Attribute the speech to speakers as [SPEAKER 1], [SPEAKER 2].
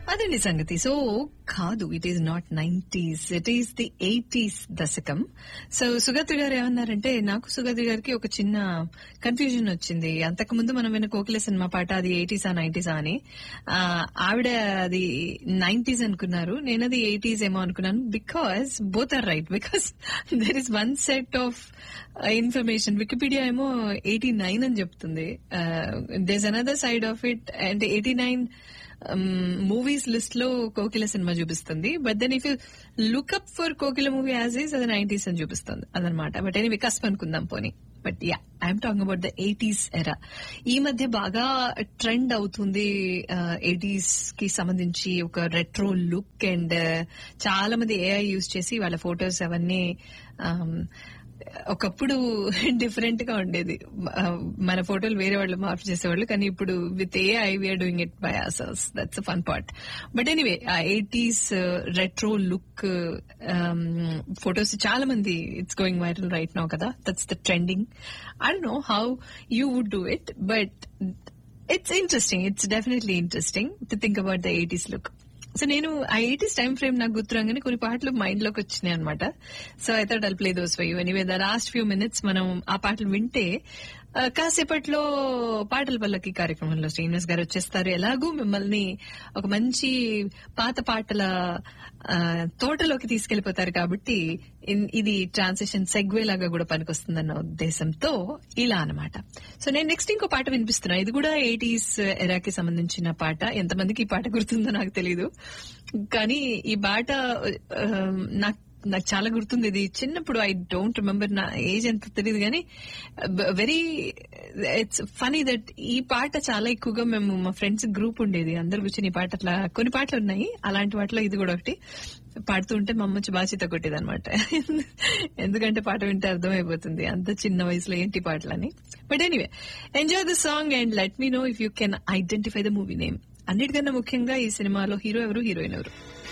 [SPEAKER 1] అదండి సంగతి సో కాదు it is not nineties it is the eighties దశకం సో సుగత్రి గారు ఏమన్నారంటే నాకు సుగత్రి గారికి ఒక చిన్న కన్ఫ్యూజన్ వచ్చింది అంతకుముందు మనం విన్న కోకిల సినిమా పాట అది ఎయిటీసా నైన్టీసా అని ఆ, ఆవిడ అది నైన్టీస్ అనుకున్నారు నేను అది ఎయిటీస్ ఏమో అనుకున్నాను because both are right because there is one set of information Wikipedia ఏమో ఎయిటీ నైన్ అని చెప్తుంది there's another side of it and eighty nine movies list లో కోకిల సినిమా చూపిస్తుంది but then if you look up for Kokila movie as is అది nineties అని చూపిస్తుంది అదనమాట బట్ ఎనీ వికాస్ అనుకుందాం పోనీ but yeah I'm talking about the eighties era ఈ మధ్య బాగా ట్రెండ్ అవుతుంది ఎయిటీస్ కి సంబంధించి ఒక రెట్రో లుక్ అండ్ చాలా మంది ఏఐ యూజ్ చేసి వాళ్ళ ఫొటోస్ అవన్నీ um, ఒకప్పుడు డిఫరెంట్ గా ఉండేది ఆ, మన ఫోటోలు వేరే వాళ్ళు మార్పు చేసేవాళ్ళు కానీ ఇప్పుడు with A I we're doing it by ourselves that's fun part but anyway uh eighties retro look photos చాలా మంది it's going viral right no కదా that's the trending I don't know how you would do it but it's interesting it's definitely interesting to think about the eighties look so నేను uh eighties time frame నాకు గుర్తురాగానే కొన్ని పాటలు mind లోకి వచ్చినాయి అనమాట so అయితే డల్ ప్లే దోస్ వై anyway the last few minutes మనం ఆ పాటలు వింటే ఆ, కాసేపట్లో పాటల పల్లకి కార్యక్రమంలో శ్రీనివాస్ గారు వచ్చేస్తారు ఎలాగూ మిమ్మల్ని ఒక మంచి పాత పాటల ఆ, తోటలోకి తీసుకెళ్లిపోతారు కాబట్టి ఇన్- ఇది ట్రాన్సిషన్ సెగ్వే లాగా కూడా పనికొస్తుందన్న ఉద్దేశంతో ఇలా అన్నమాట సో నేను నెక్స్ట్ ఇంకో పాట వినిపిస్తున్నా ఇది కూడా ఎయిటీస్ ఎరాకి సంబంధించిన పాట ఎంతమందికి ఈ పాట గుర్తుందో నాకు తెలియదు కానీ ఈ పాట ఆ, నాకు నాకు చాలా గుర్తుంది ఇది చిన్నప్పుడు ఐ డోంట్ రిమెంబర్ నా ఏజ్ ఎంత తెలియదు కానీ వెరీ ఇట్స్ ఫనీ దట్ ఈ పాట చాలా ఎక్కువగా మేము మా ఫ్రెండ్స్ గ్రూప్ ఉండేది అందరు కూర్చొని ఈ పాట అట్లా కొన్ని పాటలు ఉన్నాయి అలాంటి వాటిలో ఇది కూడా ఒకటి పాడుతూ ఉంటే మా అమ్మ వచ్చి బాధ్యత కొట్టేది అనమాట ఎందుకంటే పాట వింటే అర్థమైపోతుంది అంత చిన్న వయసులో ఏంటి పాటలని but anyway enjoy the song and let me know if you can identify the movie name అన్నిటికన్నా ముఖ్యంగా ఈ సినిమాలో హీరో ఎవరు హీరోయిన్ ఎవరు